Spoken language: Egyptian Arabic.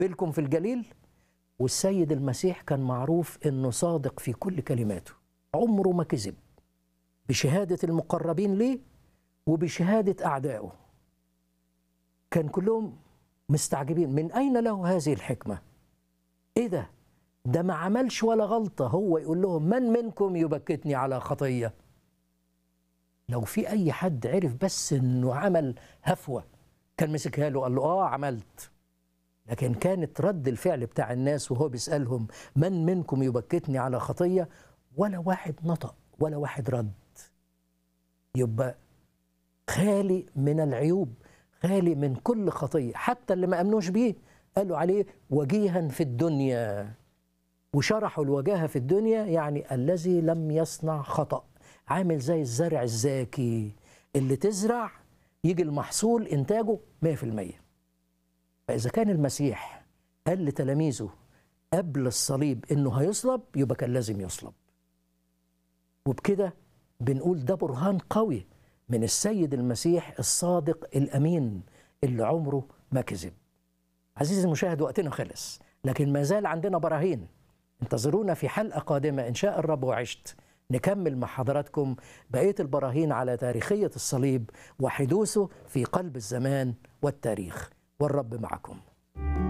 بالكم في الجليل والسيد المسيح كان معروف انه صادق في كل كلماته عمره ما كذب بشهاده المقربين ليه وبشهاده اعدائه كان كلهم مستعجبين من اين له هذه الحكمه ايه ده ده ما عملش ولا غلطه هو يقول لهم من منكم يبكتني على خطيه لو في اي حد عرف بس انه عمل هفوه كان مسكها له قال له اه عملت لكن كانت رد الفعل بتاع الناس وهو بيسالهم من منكم يبكتني على خطيه ولا واحد نطق ولا واحد رد يبقى خالي من العيوب خالي من كل خطيه حتى اللي ما امنوش بيه قالوا عليه وجيها في الدنيا وشرحوا الوجاهه في الدنيا يعني الذي لم يصنع خطأ عامل زي الزرع الزاكي اللي تزرع يجي المحصول انتاجه 100% فاذا كان المسيح قال لتلاميذه قبل الصليب انه هيصلب يبقى كان لازم يصلب وبكده بنقول ده برهان قوي من السيد المسيح الصادق الامين اللي عمره ما كذب عزيزي المشاهد وقتنا خلص لكن ما زال عندنا براهين انتظرونا في حلقه قادمه ان شاء الرب وعشت نكمل مع حضراتكم بقيه البراهين على تاريخيه الصليب وحدوثه في قلب الزمان والتاريخ والرب معكم